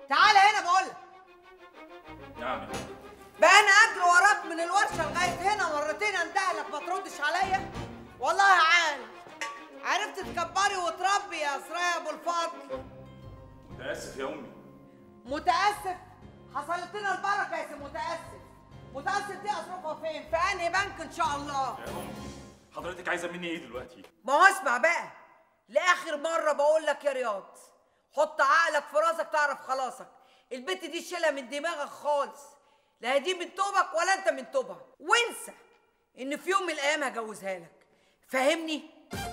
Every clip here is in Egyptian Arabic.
تعالى هنا بقولك نعم بقى انا اجري وراك من الورشه لغايه هنا مرتين اندهلك ما تردش عليا والله عال عرفت تكبري وتربي يا اسراء يا ابو الفضل متاسف يا امي متاسف حصلت لنا البركه يا سي متاسف متاسف دي اصرفها فين في انهي بنك ان شاء الله يا امي حضرتك عايزه مني ايه دلوقتي ما هو اسمع بقى لاخر مره بقول لك يا رياض حط عقلك في راسك تعرف خلاصك البت دي شيلها من دماغك خالص لا هي دي من توبك ولا انت من توبها وانسى ان في يوم من الايام هجوزها لك فاهمني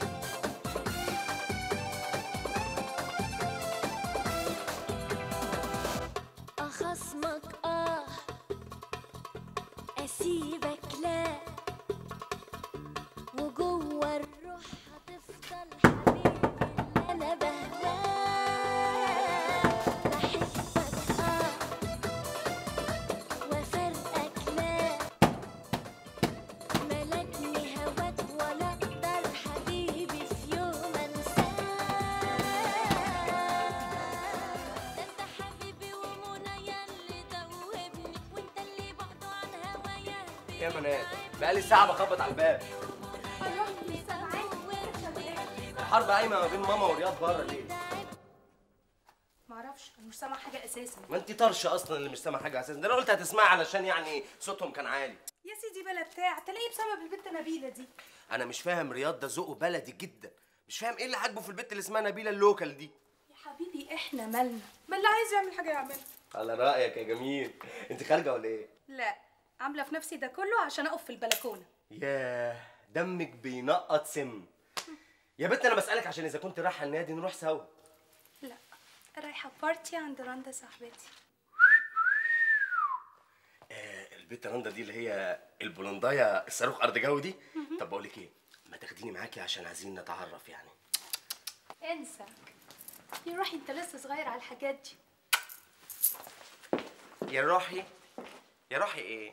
أخصمك آه أسيبك لا وجوه الروح هتفضل حبيبي اللي أنا بهواه بحبك آه وفرقك لا ملكني هواك ولا أقدر حبيبي في يوم أنساه ده انت حبيبي ومنى ياللي دوبني وانت اللي بعده عن هوايا يا منال بقالي ساعة بخبط على الباب حرمني سامعاك الحرب قايمة ما بين ماما ورياض بره ليه؟ معرفش انا مش سامع حاجه اساسا ما انت طرشه اصلا اللي مش سامع حاجة اساسا ده انا قلت هتسمعي علشان يعني صوتهم كان عالي يا سيدي بلا بتاع تلاقيه بسبب البنت نبيله دي انا مش فاهم رياض ده ذوقه بلدي جدا مش فاهم ايه اللي عاجبه في البت اللي اسمها نبيلة اللوكال دي يا حبيبي احنا مالنا ما اللي عايز يعمل حاجه يعملها على رأيك يا جميل انت خارجة ولا ايه؟ لا عامله في نفسي ده كله عشان اقف في البلكونه ياه دمك بينقط سم يا بنت انا بسألك عشان اذا كنت رايحة النادي نروح سوا لا رايحه بارتي عند رندا صاحبتي آه، البت رندا دي اللي هي البولندايه الصاروخ ارض جو دي طب بقول لك ايه ما تاخديني معاكي عشان عايزين نتعرف يعني انسى يا روحي انت لسه صغير على الحاجات دي يا روحي يا روحي ايه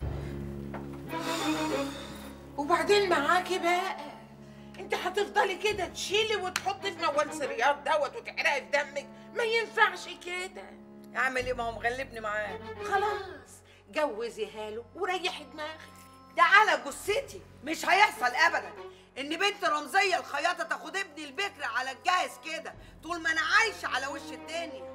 وبعدين معاكي بقى انت هتفضلي كده تشيلي وتحطي في موال رياض دوت وتحرقي في دمك ما ينفعش كده اعمل ايه ما هو مغلبني معاه خلاص جوزيها له وريحي دماغك ده على جثتي مش هيحصل ابدا ان بنت رمزيه الخياطه تاخد ابني البكر على الجاهز كده طول ما انا عايشه على وش الدنيا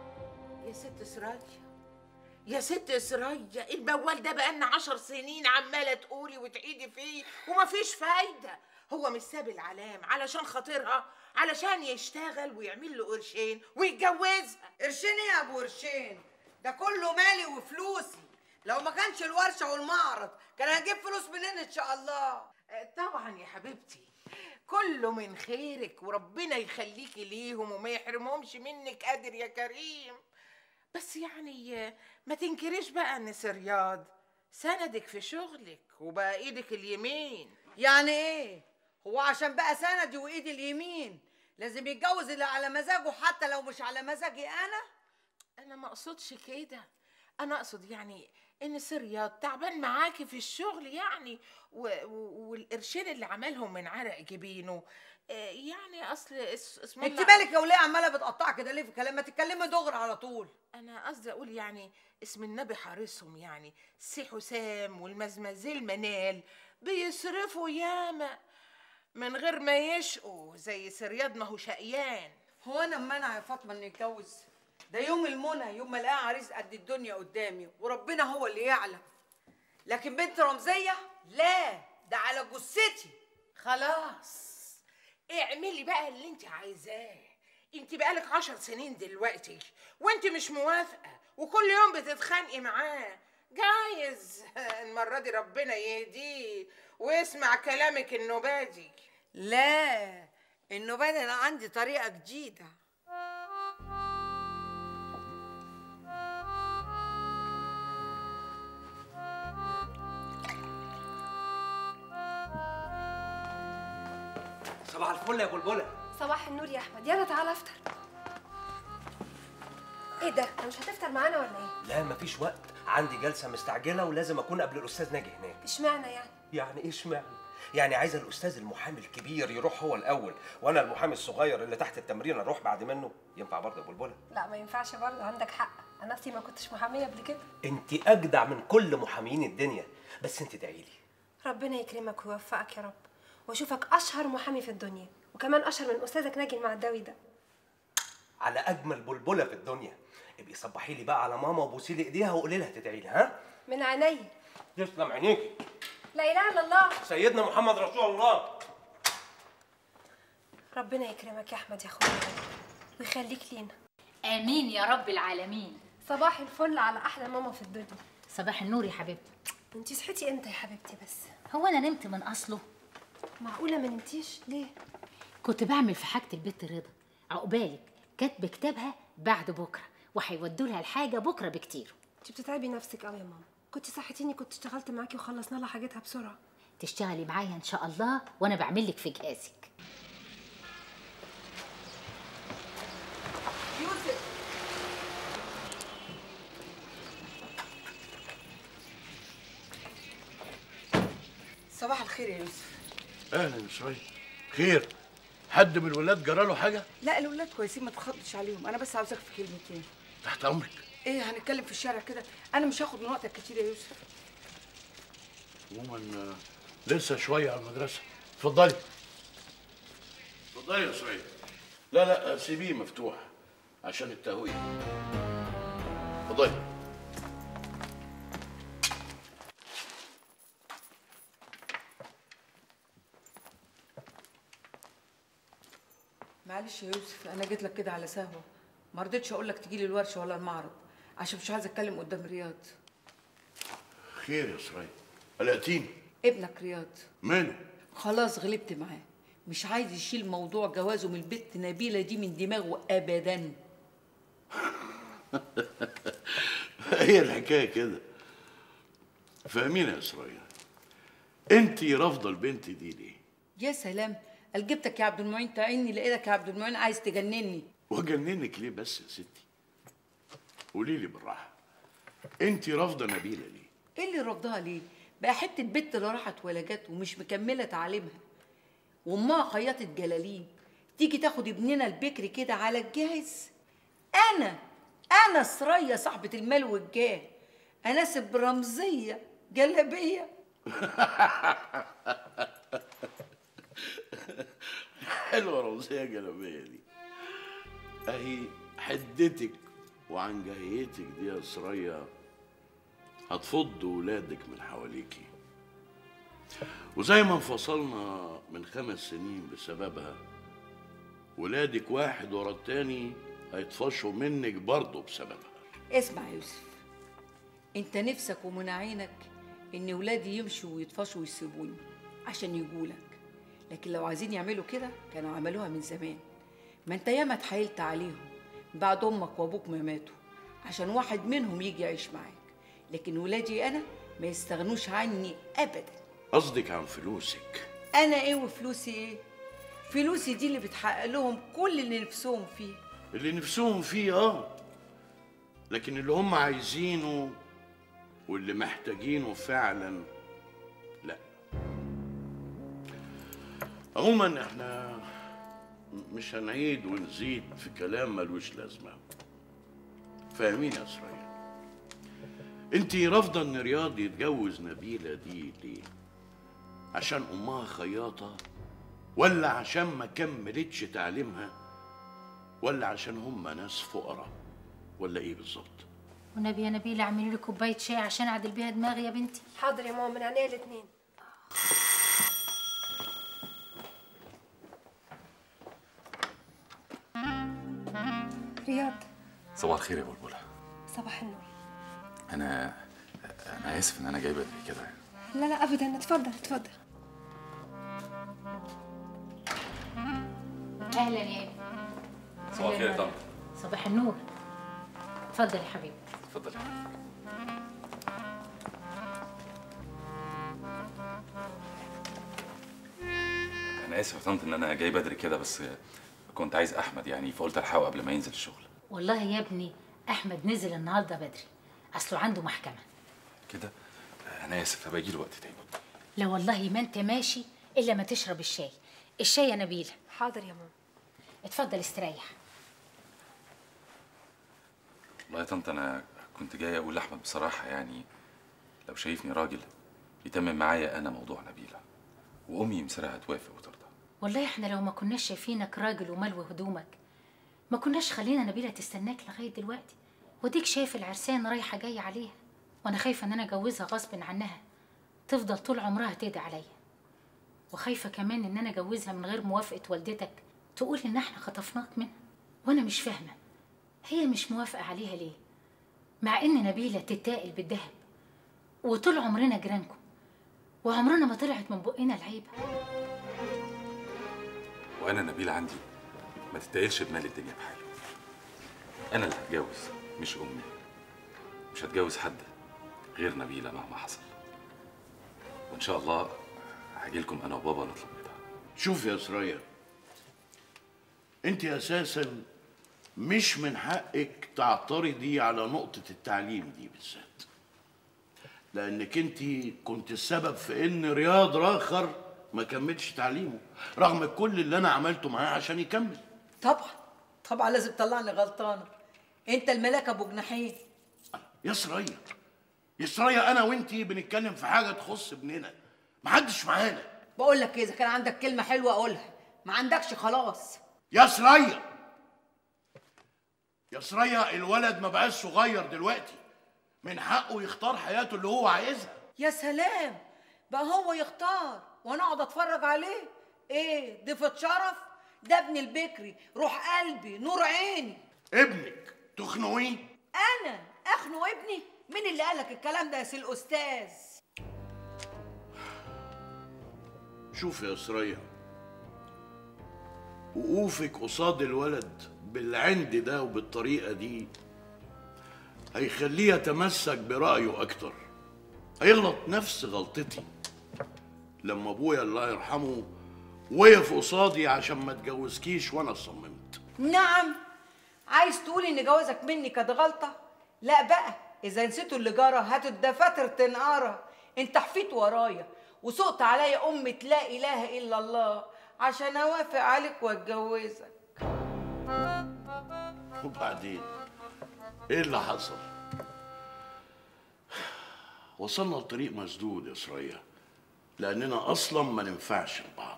يا ست سرايا يا ست سرايا الموال ده بقالنا عشر سنين عماله تقولي وتعيدي فيه ومفيش فايده هو مش ساب العلام علشان خاطرها علشان يشتغل ويعمل له قرشين ويتجوزها قرشين ايه يا ابو قرشين ده كله مالي وفلوسي لو ما كانش الورشه والمعرض كان هجيب فلوس منين ان شاء الله آه، طبعا يا حبيبتي كله من خيرك وربنا يخليكي ليهم وما يحرمهمش منك قادر يا كريم بس يعني آه، ما تنكريش بقى ان سرياض سندك في شغلك وبقى ايدك اليمين يعني ايه هو عشان بقى سندي وايدي اليمين لازم يتجوز اللي على مزاجه حتى لو مش على مزاجي انا انا ما اقصدش كده انا اقصد يعني ان سرياض تعبان معاكي في الشغل يعني و... و... والقرشين اللي عملهم من عرق جبينه آه، يعني اصل اس- اسم انت الله بالك يا وليه عماله بتقطعي كده ليه في كلام ما تتكلمي دغري على طول انا قصدي اقول يعني اسم النبي حارسهم يعني سي حسام والمزمزيل منال بيصرفوا ياما من غير ما يشقوا زي سرياض ما هو شقيان هو انا منع يا فاطمه اني اتجوز ده يوم المنى يوم ما الاقي عريس قد الدنيا قدامي وربنا هو اللي يعلم لكن بنت رمزيه لا ده على جثتي خلاص اعملي بقى اللي انت عايزاه انت بقالك عشر سنين دلوقتي وانت مش موافقة وكل يوم بتتخانقي معاه جايز المرة دي ربنا يهديه ويسمع كلامك النبادي لا النوبات انا عندي طريقه جديده صباح الفل يا بلبله صباح النور يا احمد يلا تعالى افطر ايه ده انت مش هتفطر معانا ولا ايه لا مفيش وقت عندي جلسه مستعجله ولازم اكون قبل الاستاذ ناجي هناك اشمعنى يعني يعني ايه اشمعنى يعني عايزه الاستاذ المحامي الكبير يروح هو الاول وانا المحامي الصغير اللي تحت التمرين اروح بعد منه ينفع برضه يا بلبله لا ما ينفعش برضه عندك حق انا نفسي ما كنتش محاميه قبل كده انت اجدع من كل محامين الدنيا بس انت ادعي لي ربنا يكرمك ويوفقك يا رب واشوفك اشهر محامي في الدنيا وكمان اشهر من استاذك ناجي المعداوي ده على اجمل بلبله في الدنيا ابقي صبحي لي بقى على ماما وبوسي لي ايديها وقولي لها تدعي لي ها من عيني تسلم عينيكي لا اله الا الله سيدنا محمد رسول الله ربنا يكرمك يا احمد يا اخويا ويخليك لينا امين يا رب العالمين صباح الفل على احلى ماما في الدنيا صباح النور يا حبيبتي انتي صحيتي امتى يا حبيبتي بس هو انا نمت من اصله معقوله ما نمتيش ليه كنت بعمل في حاجه البت رضا عقبالك كاتبه كتابها بعد بكره وهيودوا لها الحاجه بكره بكتير انتي بتتعبي نفسك قوي يا ماما كنت صحتيني كنت اشتغلت معاكي وخلصنا لها حاجتها بسرعه تشتغلي معايا ان شاء الله وانا بعمل لك في جهازك يوسف صباح الخير يا يوسف اهلا شويه خير حد من الولاد جراله حاجه لا الولاد كويسين ما تخضش عليهم انا بس عاوزاك في كلمتين تحت امرك ايه هنتكلم في الشارع كده انا مش هاخد من وقتك كتير يا يوسف عموما آه، لسه شويه على المدرسه اتفضلي اتفضلي يا سعيد لا لا سيبيه مفتوح عشان التهويه اتفضلي معلش يا يوسف انا جيت لك كده على سهوه ما رضيتش اقول لك تجي لي الورشه ولا المعرض عشان مش عايزه اتكلم قدام رياض خير يا سعيد قلقتيني ابنك رياض ماله خلاص غلبت معاه مش عايز يشيل موضوع جوازه من البت نبيله دي من دماغه ابدا هي الحكايه كده فاهمين يا اسرائيل انت رافضه البنت دي ليه يا سلام قال جبتك يا عبد المعين تعيني لقيتك يا عبد المعين عايز تجنني وجننك ليه بس يا ستي قولي لي بالراحه انت رافضه نبيله ليه ايه اللي رفضها ليه بقى حته بنت اللي راحت ولا جت ومش مكمله تعليمها وامها خياطه جلالين تيجي تاخد ابننا البكري كده على الجاهز انا انا سرية صاحبة المال والجاه اناسب رمزية جلابية حلوه رمزيه جلابيه دي اهي حدتك وعن جهيتك دي يا سرية هتفض ولادك من حواليكي وزي ما انفصلنا من خمس سنين بسببها ولادك واحد ورا التاني هيطفشوا منك برضه بسببها اسمع يا يوسف انت نفسك ومن عينك ان ولادي يمشوا ويطفشوا ويسيبوني عشان يجولك لكن لو عايزين يعملوا كده كانوا عملوها من زمان ما انت ياما اتحايلت عليهم بعد امك وابوك ما ماتوا عشان واحد منهم يجي يعيش معاك لكن ولادي انا ما يستغنوش عني ابدا قصدك عن فلوسك انا ايه وفلوسي ايه فلوسي دي اللي بتحقق لهم كل اللي نفسهم فيه اللي نفسهم فيه اه لكن اللي هم عايزينه واللي محتاجينه فعلا لا عموما احنا مش هنعيد ونزيد في كلام ملوش لازمه فاهمين يا اسرائيل انت رافضه ان رياض يتجوز نبيله دي ليه عشان امها خياطه ولا عشان ما كملتش تعليمها ولا عشان هم ناس فقراء ولا ايه بالظبط والنبي يا نبيله اعملي لي كوبايه شاي عشان اعدل بيها دماغي يا بنتي حاضر يا ماما من عينيا الاتنين رياض صباح الخير يا بلبلة صباح النور انا انا اسف ان انا جاي بدري كده لا لا ابدا اتفضل اتفضل اهلا يا ابني صباح الخير يا أهلاً. طنط صباح النور اتفضل يا حبيبي اتفضل انا اسف يا طنط ان انا جاي بدري كده بس كنت عايز احمد يعني فقلت الحقه قبل ما ينزل الشغل والله يا ابني احمد نزل النهارده بدري اصله عنده محكمه كده انا اسف هبقى اجي له وقت تاني لا والله ما انت ماشي الا ما تشرب الشاي الشاي يا نبيله حاضر يا ماما اتفضل استريح والله يا طنط انا كنت جاي اقول لاحمد بصراحه يعني لو شايفني راجل يتمم معايا انا موضوع نبيله وامي مصرها توافق وترضى والله احنا لو ما كناش شايفينك راجل وملوي هدومك ما كناش خلينا نبيله تستناك لغايه دلوقتي وديك شايف العرسان رايحه جايه عليها وانا خايفه ان انا اجوزها غصب عنها تفضل طول عمرها تدعي عليا وخايفه كمان ان انا اجوزها من غير موافقه والدتك تقول ان احنا خطفناك منها وانا مش فاهمه هي مش موافقه عليها ليه مع ان نبيله تتاقل بالذهب وطول عمرنا جيرانكم وعمرنا ما طلعت من بقنا العيبه وانا نبيله عندي ما تتقلش بمال الدنيا بحاله انا اللي هتجوز مش امي مش هتجوز حد غير نبيله مهما حصل وان شاء الله هاجيلكم انا وبابا نطلب بيتها شوف يا سرية انت اساسا مش من حقك تعترضي على نقطة التعليم دي بالذات لانك انت كنت السبب في ان رياض راخر ما كملش تعليمه رغم كل اللي انا عملته معاه عشان يكمل طبعا طبعا لازم تطلعني غلطانه انت الملاك ابو جناحين يا سرية يا سرية انا وانت بنتكلم في حاجة تخص ابننا محدش معانا بقول لك اذا كان عندك كلمه حلوه قولها ما عندكش خلاص يا سرية يا سرية الولد ما بقاش صغير دلوقتي من حقه يختار حياته اللي هو عايزها يا سلام بقى هو يختار وانا اقعد اتفرج عليه ايه ضيفة شرف ده ابن البكري روح قلبي نور عيني ابنك تخنقيه انا اخنق ابني مين اللي قالك الكلام ده يا سي الاستاذ شوف يا سرية وقوفك قصاد الولد بالعند ده وبالطريقة دي هيخليه يتمسك برأيه أكتر هيغلط نفس غلطتي لما أبويا الله يرحمه وقف قصادي عشان ما اتجوزكيش وأنا صممت نعم عايز تقول ان جوازك مني كانت غلطه لا بقى اذا نسيتوا اللي جرى هاتوا الدفاتر تنقرا انت حفيت ورايا وسقت عليا أمة لا إله إلا الله عشان أوافق عليك وأتجوزك وبعدين ايه اللي حصل وصلنا لطريق مسدود يا سرية لاننا اصلا ما ننفعش لبعض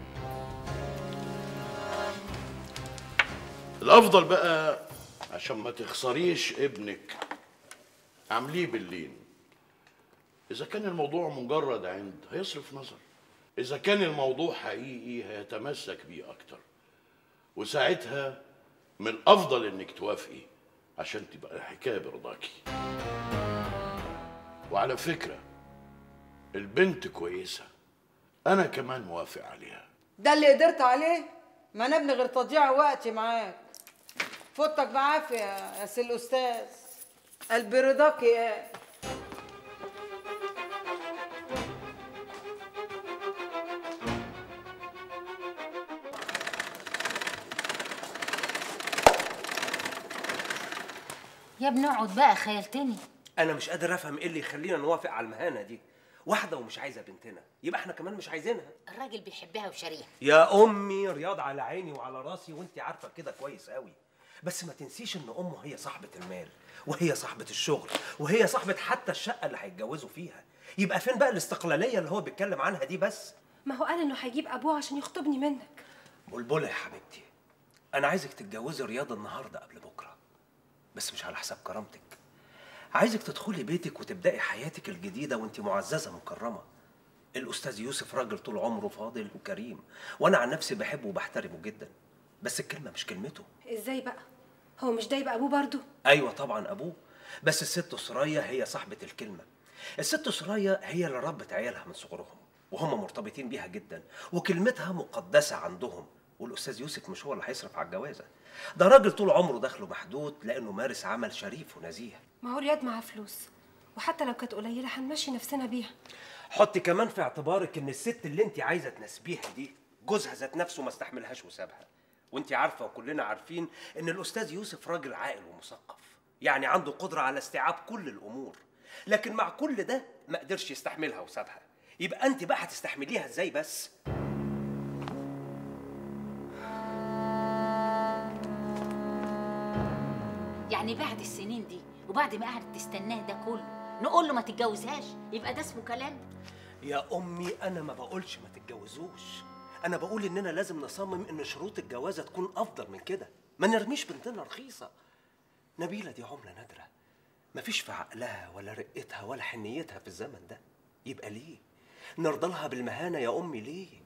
الافضل بقى عشان ما تخسريش ابنك عامليه بالليل اذا كان الموضوع مجرد عند هيصرف نظر اذا كان الموضوع حقيقي هيتمسك بيه اكتر وساعتها من الافضل انك توافقي عشان تبقى الحكايه برضاكي وعلى فكره البنت كويسه انا كمان موافق عليها ده اللي قدرت عليه ما أنا ابني غير تضييع وقتي معاك فوتك بعافية يا سي الأستاذ قلبي رضاك يا يا ابني اقعد بقى خيلتني انا مش قادر افهم ايه اللي يخلينا نوافق على المهانه دي واحده ومش عايزه بنتنا يبقى احنا كمان مش عايزينها الراجل بيحبها وشاريها يا امي رياض على عيني وعلى راسي وانت عارفه كده كويس قوي بس ما تنسيش ان امه هي صاحبه المال وهي صاحبه الشغل وهي صاحبه حتى الشقه اللي هيتجوزوا فيها يبقى فين بقى الاستقلاليه اللي هو بيتكلم عنها دي بس ما هو قال انه هيجيب ابوه عشان يخطبني منك بلبله يا حبيبتي انا عايزك تتجوزي رياض النهارده قبل بكره بس مش على حساب كرامتك عايزك تدخلي بيتك وتبداي حياتك الجديده وانت معززه مكرمه الاستاذ يوسف راجل طول عمره فاضل وكريم وانا عن نفسي بحبه وبحترمه جدا بس الكلمه مش كلمته ازاي بقى هو مش ده يبقى ابوه برضه ايوه طبعا ابوه بس الست سرايا هي صاحبه الكلمه الست سرايا هي اللي ربت عيالها من صغرهم وهم مرتبطين بيها جدا وكلمتها مقدسه عندهم والاستاذ يوسف مش هو اللي هيصرف على الجوازه ده راجل طول عمره دخله محدود لانه مارس عمل شريف ونزيه ما هو رياض معاه فلوس وحتى لو كانت قليله هنمشي نفسنا بيها حطي كمان في اعتبارك ان الست اللي انت عايزه تناسبيها دي جوزها ذات نفسه ما استحملهاش وسابها وانت عارفه وكلنا عارفين ان الاستاذ يوسف راجل عاقل ومثقف يعني عنده قدره على استيعاب كل الامور لكن مع كل ده ما قدرش يستحملها وسابها يبقى انت بقى هتستحمليها ازاي بس يعني بعد السنين دي وبعد ما قعدت تستناه ده كله نقول له ما تتجوزهاش يبقى ده اسمه كلام يا امي انا ما بقولش ما تتجوزوش انا بقول اننا لازم نصمم ان شروط الجوازه تكون افضل من كده ما نرميش بنتنا رخيصه نبيله دي عمله نادره مفيش في عقلها ولا رقتها ولا حنيتها في الزمن ده يبقى ليه نرضى لها بالمهانه يا امي ليه